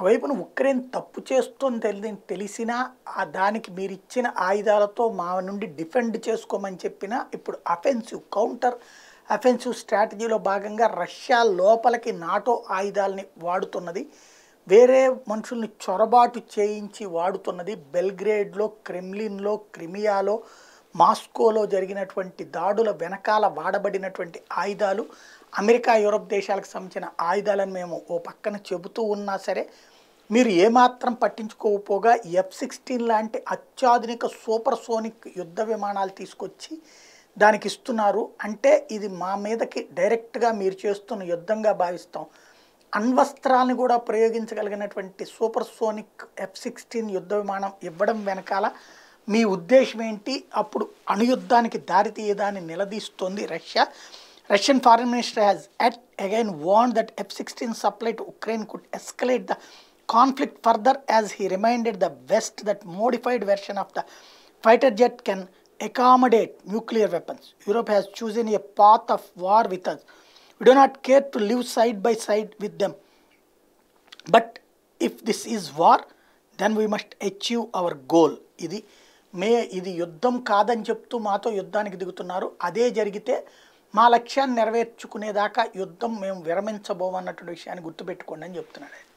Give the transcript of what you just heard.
ఒకవైపున ఉక్రెయిన్ తప్పు చేస్తోంది తెలి తెలిసినా ఆ దానికి మీరు ఇచ్చిన ఆయుధాలతో మా నుండి డిఫెండ్ చేసుకోమని చెప్పినా ఇప్పుడు అఫెన్సివ్ కౌంటర్ అఫెన్సివ్ స్ట్రాటజీలో భాగంగా రష్యా లోపలికి నాటో ఆయుధాలని వాడుతున్నది వేరే మనుషుల్ని చొరబాటు చేయించి వాడుతున్నది బెల్గ్రేడ్లో క్రెమ్లిన్లో క్రిమియాలో మాస్కోలో జరిగినటువంటి దాడుల వెనకాల వాడబడినటువంటి ఆయుధాలు అమెరికా యూరప్ దేశాలకు సంబంధించిన ఆయుధాలను మేము ఓ పక్కన చెబుతూ ఉన్నా సరే మీరు ఏమాత్రం పట్టించుకోకపోగా ఎఫ్ సిక్స్టీన్ లాంటి అత్యాధునిక సూపర్ సోనిక్ యుద్ధ విమానాలు తీసుకొచ్చి దానికి ఇస్తున్నారు అంటే ఇది మా మీదకి డైరెక్ట్గా మీరు చేస్తున్న యుద్ధంగా భావిస్తాం అణ్వస్త్రాలను కూడా ప్రయోగించగలిగినటువంటి సూపర్ సోనిక్ ఎఫ్ సిక్స్టీన్ యుద్ధ విమానం ఇవ్వడం వెనకాల మీ ఉద్దేశం ఏంటి అప్పుడు అణుయుద్ధానికి దారి తీయదా అని నిలదీస్తోంది Russia Russian foreign minister has at again warn that F sixteen supply to Ukraine could escalate the conflict further as he reminded the West that modified version of the fighter jet can accommodate nuclear weapons. Europe has chosen a path of war with us. We do not care to live side by side with them. But if this is war, then we must achieve our goal. ఇది మే ఇది యుద్ధం కాదని చెప్తూ మాతో యుద్ధానికి దిగుతున్నారు అదే జరిగితే మా లక్ష్యాన్ని నెరవేర్చుకునేదాకా యుద్ధం మేము విరమించబోమన్నటువంటి విషయాన్ని గుర్తుపెట్టుకోండి అని చెప్తున్నాడు ఆయన.